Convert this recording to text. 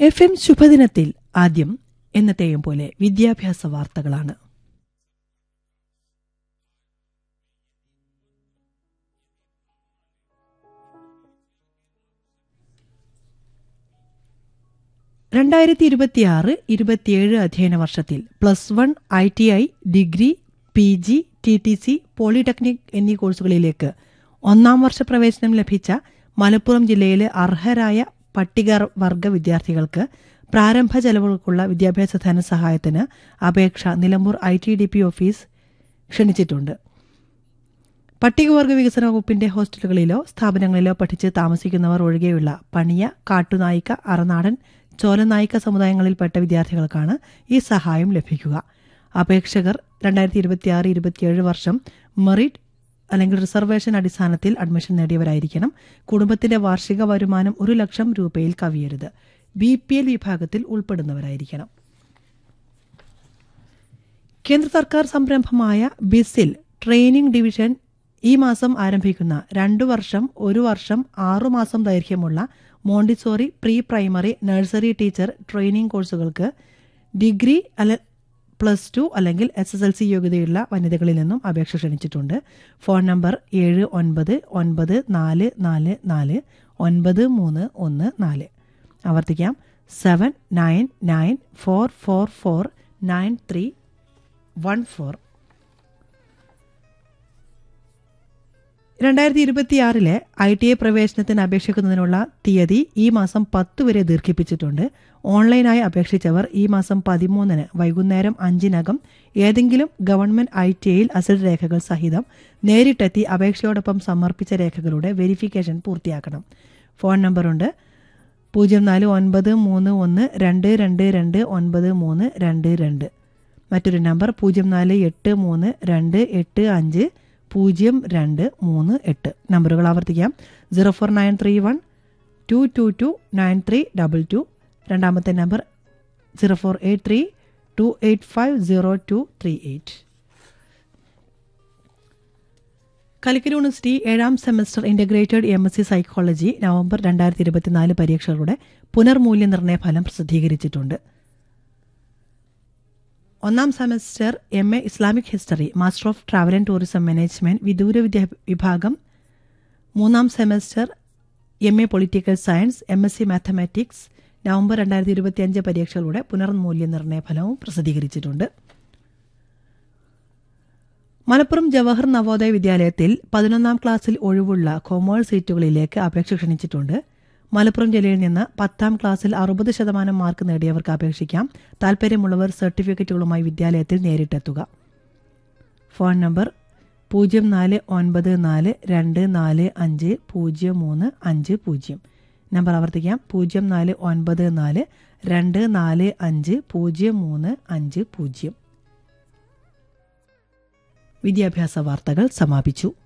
F M ശുഭദിനത്തിൽ ആദ്യം എന്നത്തെയും പോലെ വിദ്യാഭ്യാസ വാർത്തകളാണ് രണ്ടായിരത്തി ഇരുപത്തിയാറ് ഇരുപത്തിയേഴ് അധ്യയന വർഷത്തിൽ plus one I T I degree P G T T C polytechnic എന്നീ കോഴ്സുകളിലേക്ക് ഒന്നാം വർഷ പ്രവേശനം ലഭിച്ച മലപ്പുറം ജില്ലയിലെ അർഹരായ പട്ടികവർഗ വിദ്യാർത്ഥികൾക്ക് പ്രാരംഭ ചെലവുകൾക്കുള്ള വിദ്യാഭ്യാസ ധനസഹായത്തിന് അപേക്ഷ Nilambur I T D P office ക്ഷണിച്ചിട്ടുണ്ട് പട്ടികവർഗ വികസന വകുപ്പിന്റെ ഹോസ്റ്റലുകളിലോ സ്ഥാപനങ്ങളിലോ പഠിച്ച് താമസിക്കുന്നവർ ഒഴികെയുള്ള പണിയ കാട്ടുനായിക്ക അറനാടൻ ചോലനായിക്ക സമുദായങ്ങളിൽപ്പെട്ട വിദ്യാർത്ഥികൾക്കാണ് ഈ സഹായം ലഭിക്കുക അപേക്ഷകർ രണ്ടായിരത്തി ഇരുപത്തിയാറ് ഇരുപത്തിയേഴ് വർഷം മെറിറ്റ് അല്ലെങ്കിൽ റിസർവേഷൻ അടിസ്ഥാനത്തിൽ അഡ്മിഷൻ നേടിയവരായിരിക്കണം കുടുംബത്തിന്റെ വാർഷിക വരുമാനം ഒരു ലക്ഷം രൂപയിൽ കവിയരുത് ബി പി എൽ വിഭാഗത്തിൽ ഉൾപ്പെടുന്നവരായിരിക്കണം കേന്ദ്ര സർക്കാർ സംരംഭമായ ബിസിൽ ട്രെയിനിംഗ് ഡിവിഷൻ ഈ മാസം ആരംഭിക്കുന്ന രണ്ടു വർഷം ഒരു വർഷം ആറുമാസം ദൈർഘ്യമുള്ള Montessori pre primary nursery teacher training കോഴ്സുകൾക്ക് ഡിഗ്രി അല്ല പ്ലസ് ടു അല്ലെങ്കിൽ എസ് എസ് എൽ സി യോഗ്യതയുള്ള വനിതകളിൽ നിന്നും അപേക്ഷ ക്ഷണിച്ചിട്ടുണ്ട് ഫോൺ നമ്പർ ഏഴ് ഒൻപത് ഒൻപത് നാല് നാല് നാല് ഒൻപത് മൂന്ന് ഒന്ന് നാല് ആവർത്തിക്കാം seven nine nine four four four nine three one four രണ്ടായിരത്തി ഇരുപത്തിയാറിലെ ഐ ടി ഐ പ്രവേശനത്തിന് അപേക്ഷിക്കുന്നതിനുള്ള തീയതി ഈ മാസം പത്ത് വരെ ദീർഘിപ്പിച്ചിട്ടുണ്ട് ഓൺലൈനായി അപേക്ഷിച്ചവർ ഈ മാസം പതിമൂന്നിന് വൈകുന്നേരം അഞ്ചിനകം ഏതെങ്കിലും ഗവൺമെന്റ് ഐ ടി ഐയിൽ അസൽ രേഖകൾ സഹിതം നേരിട്ടെത്തി അപേക്ഷയോടൊപ്പം സമർപ്പിച്ച രേഖകളുടെ വെരിഫിക്കേഷൻ പൂർത്തിയാക്കണം ഫോൺ നമ്പറുണ്ട് പൂജ്യം നാല് ഒൻപത് മൂന്ന് ഒന്ന് രണ്ട് രണ്ട് രണ്ട് ഒൻപത് മൂന്ന് രണ്ട് രണ്ട് മറ്റൊരു നമ്പർ പൂജ്യം നാല് എട്ട് മൂന്ന് രണ്ട് എട്ട് അഞ്ച് പൂജ്യം രണ്ട് മൂന്ന് എട്ട് നമ്പറുകൾ ആവർത്തിക്കാം zero four nine three one two two two nine three double two രണ്ടാമത്തെ number zero four eight three two eight five zero two three eight Calicut university ഏഴാം semester integrated M S C psychology November രണ്ടായിരത്തി ഇരുപത്തിനാല് പരീക്ഷകളുടെ പുനർമൂല്യനിർണ്ണയ ഫലം പ്രസിദ്ധീകരിച്ചിട്ടുണ്ട് ഒന്നാം semester M A Islamic history master of travel and tourism management വിദൂര വിദ്യാ വിഭാഗം മൂന്നാം semester M A political science M S C mathematics November രണ്ടായിരത്തി ഇരുപത്തിയഞ്ച് പരീക്ഷകളുടെ പുനർമൂല്യനിർണ്ണയ ഫലവും പ്രസിദ്ധീകരിച്ചിട്ടുണ്ട് മലപ്പുറം ജവഹർ നവോദയ വിദ്യാലയത്തിൽ പതിനൊന്നാം ക്ലാസ്സിൽ ഒഴിവുള്ള കൊമേഴ്സ് സീറ്റുകളിലേക്ക് അപേക്ഷ ക്ഷണിച്ചിട്ടുണ്ട് മലപ്പുറം ജില്ലയിൽ നിന്ന് പത്താം ക്ലാസ്സിൽ അറുപത് ശതമാനം മാർക്ക് നേടിയവർക്ക് അപേക്ഷിക്കാം താൽപ്പര്യമുള്ളവർ സർട്ടിഫിക്കറ്റുകളുമായി വിദ്യാലയത്തിൽ നേരിട്ടെത്തുക ഫോൺ നമ്പർ പൂജ്യം നാല് ഒൻപത് നാല് രണ്ട് നാല് അഞ്ച് പൂജ്യം മൂന്ന് അഞ്ച് പൂജ്യം നമ്പർ ആവർത്തിക്കാം പൂജ്യം നാല് ഒൻപത് നാല് രണ്ട് നാല് അഞ്ച് പൂജ്യം മൂന്ന് അഞ്ച് പൂജ്യം വിദ്യാഭ്യാസ വാർത്തകൾ സമാപിച്ചു